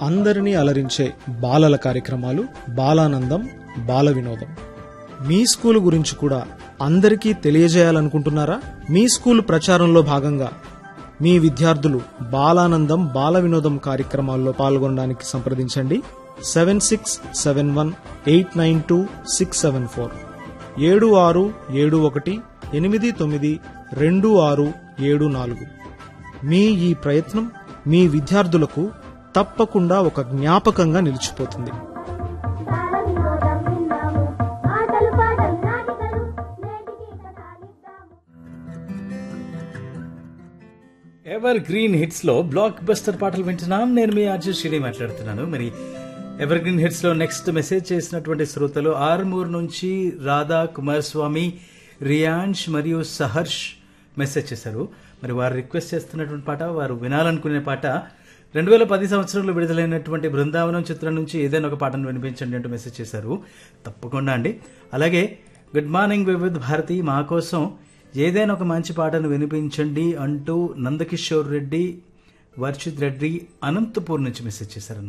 అందరినీ అలరించే బాలల కార్యక్రమాలు బాలానందం బాల వినోదం మీ స్కూల్ గురించి కూడా అందరికీ తెలియజేయాలనుకుంటున్నారా మీ స్కూల్ ప్రచారంలో భాగంగా మీ విద్యార్థులు బాలానందం బాల వినోదం కార్యక్రమాల్లో పాల్గొనడానికి సంప్రదించండి seven six seven one eight nine two six seven four ఏడు ఆరు ఏడు ఒకటి ఎనిమిది తొమ్మిది రెండు ఆరు ఏడు నాలుగు మీ ఈ ప్రయత్నం మీ విద్యార్థులకు తప్పకుండా ఒక జ్ఞాపకంగా నిలిచిపోతుంది బాలవినోదం విన్నాము ఆటలు పాటలు నాటికలు నేటికి కథాలిద్దాము ఎవర్ గ్రీన్ హిట్స్ లో బ్లాక్ బస్టర్ పాటలు వింటున్నాం నేను మీ ఆర్జు శ్రీ మాట్లాడుతున్నాను మరి ఎవర్ గ్రీన్ హిట్స్ లో నెక్స్ట్ మెసేజ్ చేసినటువంటి శ్రోతలు ఆర్మూర్ నుంచి రాధా కుమారస్వామి రియాన్ష్ మరియు సహర్ష్ మెసేజ్ చేశారు మరి వారు రిక్వెస్ట్ చేస్తున్నటువంటి పాట వారు వినాలనుకునే పాట రెండు వేల పది సంవత్సరంలో విడుదలైనటువంటి బృందావనం చిత్రం నుంచి ఏదైనా ఒక పాటను వినిపించండి అంటూ మెసేజ్ చేశారు తప్పకుండా అండి అలాగే గుడ్ మార్నింగ్ వివిధ్ భారతి మా కోసం ఏదైనా ఒక మంచి పాటను వినిపించండి అంటూ నందకిషోర్ రెడ్డి వర్షిత్ రెడ్డి అనంతపూర్ నుంచి మెసేజ్ చేశారు